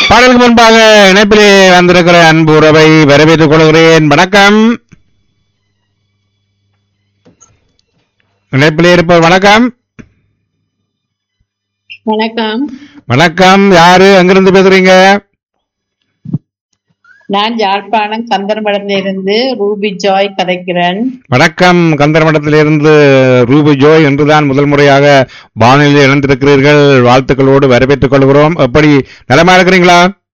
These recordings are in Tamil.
பாடலுக்கு முன்பாக இணைப்பிலே வந்திருக்கிற அன்பு உறவை வரவேற்றுக் கொள்கிறேன் வணக்கம் இணைப்பிலே இருப்பவர் வணக்கம் வணக்கம் வணக்கம் யாரு அங்கிருந்து பேசுறீங்க நான் யாழ்ப்பாணம் கந்தர்மடத்திலிருந்து ரூபி ஜாய் கதைக்கிறேன் வணக்கம் கந்தர்மடத்திலிருந்து ரூபு ஜோய் என்றுதான் முதல் முறையாக வானிலையில் இணைந்திருக்கிறீர்கள் வாழ்த்துக்களோடு வரவேற்றுக் கொள்கிறோம் எப்படி நலமா இருக்கிறீங்களா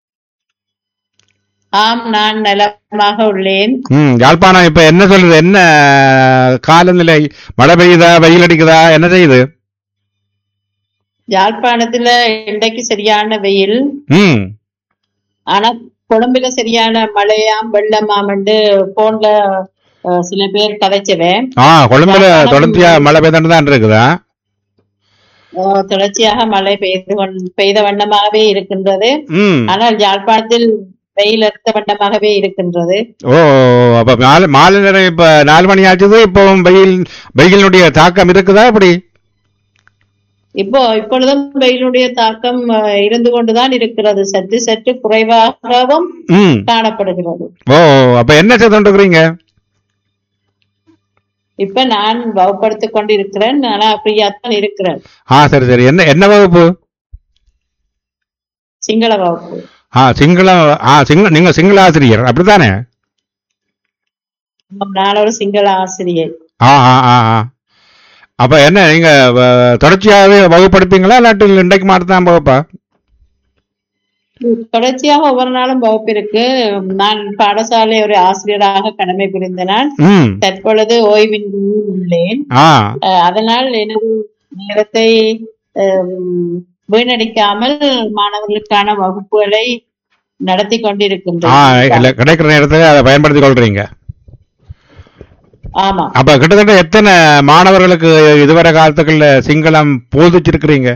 ஆம் நான் நலமாக உள்ளேன் ம் யாழ்ப்பாணம் இப்ப என்ன சொல்லுது என்ன காலநிலை மழை பெய்யுதா வெயில் அடிக்குதா என்ன செய்யுது யாழ்ப்பாணத்துல இன்றைக்கு சரியான வெயில் ம் ஆனா கொழும்புல சரியான மழையாம் வெள்ளமாம் என்று போன்ல அஹ், சில பேர் கதைச்சவன் ஆ கொழும்புல யாழ்ப்பாணம் தொடர்ச்சியா மழை பெய்துட்டு தான் இருக்குதா அஹ், தொடர்ச்சியாக மழை பெய்து கொண்- பெய்த வண்ணமாகவே இருக்கின்றது ம் ஆனால் யாழ்ப்பாணத்தில் வெயில் எடுத்த வண்ணமாகவே இருக்கின்றது ஓ அப்ப மாலை மாலை நேரம் இப்ப நாலு மணி ஆச்சுது இப்போ வெயில் வெயிலினுடைய தாக்கம் இருக்குதா அப்படி இப்போ இப்பொழுதும் வெயிலுடைய தாக்கம் அஹ், இருந்து கொண்டுதான் இருக்கிறது சற்று சற்று குறைவாகவும் ம் காணப்படுகிறது ஓ அப்ப என்ன செய்து இருக்கிறீங்க இப்ப நான் வகுப்படுத்திக் கொண்டு இருக்கிறேன் ஆனா ஃப்ரீயா தான் இருக்கிறேன் ஆ சரி சரி என்ன என்ன வகுப்பு சிங்கள வகுப்பு ஆ சிங்களம் ஆ சிங்கள நீங்க சிங்கள ஆசிரியர் அப்படித்தானே நான் ஒரு சிங்கள ஆசிரியை ஆ ஆ ஆ ஆ அப்ப என்ன நீங்க வ- தொடர்ச்சியாவே வகுப்படுப்பீங்களா இல்லாட்டி இன்றைக்கு மாட்டு தான் வகுப்பா தொடர்ச்சியாக ஒவ்வொரு நாளும் வகுப்பு இருக்கு நான் பாடசாலை ஒரு ஆசிரியராக கடமை புரிந்த நான் ம் தற்பொழுது ஓய்வின் உள்ளேன் ஆ அஹ், அதனால் எனது நேரத்தை அஹ், வீணடிக்காமல் மாணவர்களுக்கான வகுப்புகளை நடத்தி ஆ கொண்டிருக்கின்றேன் இல்ல கிடைக்கிற நேரத்துல அதை பயன்படுத்தி கொள்றீங்க ஆமா அப்ப கிட்டத்தட்ட எத்தனை மாணவர்களுக்கு இதுவரை காலத்துக்குள்ள சிங்களம் போதிச்சிருக்கிறீங்க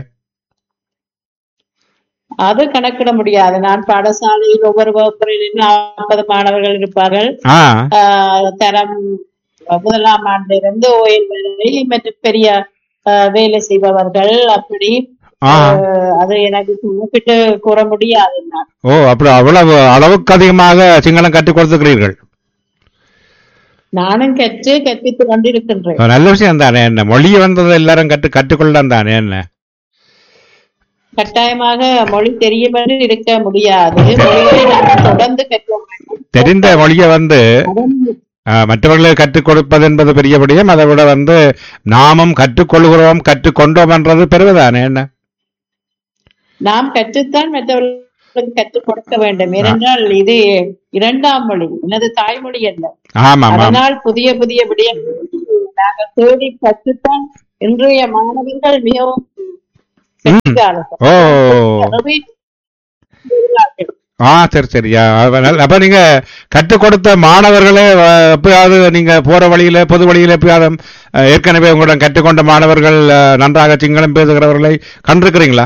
அது கணக்கிட முடியாது நான் பாடசாலையில் ஒவ்வொரு வகுப்பிலும் நாற்பது மாணவர்கள் இருப்பார்கள் ஆ ஆஹ் தரம் முதலாம் ஆண்டிலிருந்து ஓய்வு வரை மற்றும் பெரிய ஆஹ் வேலை செய்பவர்கள் அப்படி ஆ ஆஹ் அது எனக்கு குறிப்பிட்டு கூற முடியாது நான் ஓ அப்படி அவ்வளவு அளவுக்கு அதிகமாக சிங்களம் கற்றுக் கொடுத்துக்கிறீர்கள் நானும் கற்று கற்பித்துக் கொண்டிருக்கின்றேன் நல்ல விஷயம் தானே என்ன மொழியை வந்தது எல்லாரும் கற்று கற்றுக்கொள்ளலாம் தானே என்ன கட்டாயமாக மொழி தெரியும் என்று இருக்க முடியாது மொழிகளை நாம் தொடர்ந்து கற்க வேண்டும் தெரிந்த மொழியை வந்து அதன் ஆ, மற்றவர்களுக்கு கற்றுக் கொடுப்பது என்பது பெரிய விடயம் அதை விட வந்து நாமும் கற்றுக்கொள்கிறோம் கற்றுக்கொண்டோம் என்றது பெறுவதானே என்ன நாம் கற்றுத்தான் மற்றவர்களுக்கு கற்றுக் கொடுக்க வேண்டும் ஏனென்றால் இது இரண்டாம் மொழி எனது தாய்மொழி அல்ல ஆமாம் ஆமாம் அதனால் புதிய புதிய விடயங்களை நாங்கள் தேடி கற்றுத்தான் இன்றைய மாணவர்கள் மிகவும் கெட்டிக்காரர்கள். ஓ எனவே, ஆ சரி சரியா அப்ப நீங்க கற்றுக் கொடுத்த மாணவர்களே அஹ், எப்பயாவது நீங்க போற வழியில பொது வழியில எப்பயாவது அஹ், ஏற்கனவே உங்களிடம் கற்றுக்கொண்ட மாணவர்கள் அஹ், நன்றாக சிங்களம் பேசுகிறவர்களை கண்டிருக்கிறீங்களா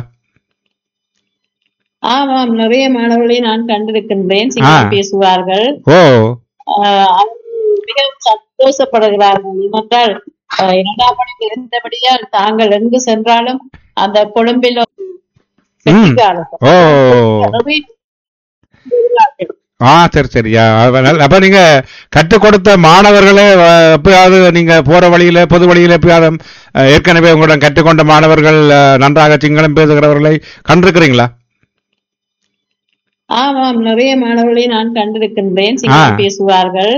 ஆமாம் நிறைய மாணவர்களை நான் கண்டிருக்கின்றேன் ஆ. சிங்களம் பேசுவார்கள் ஓ ஆஹ் அவர்கள் மிகவும் சந்தோஷப்படுகிறார்கள் ஏனென்றால் ஆஹ் இரண்டாம் மணிக்கு இருந்தபடியால் தாங்கள் எங்கு சென்றாலும் அந்த கொழும்பில் கெட்டிக்காரர்கள். ஓ எனவே, ஆ சரி சரியா அப்ப நீங்க கற்றுக் கொடுத்த மாணவர்களே அஹ், எப்பயாவது நீங்க போற வழியில பொது வழியில எப்பயாவது அஹ், ஏற்கனவே உங்களிடம் கற்றுக்கொண்ட மாணவர்கள் அஹ், நன்றாக சிங்களம் பேசுகிறவர்களை கண்டிருக்கிறீங்களா ஆமாம் நிறைய மாணவர்களை நான் கண்டிருக்கின்றேன் ஆ. சிங்களம் பேசுவார்கள்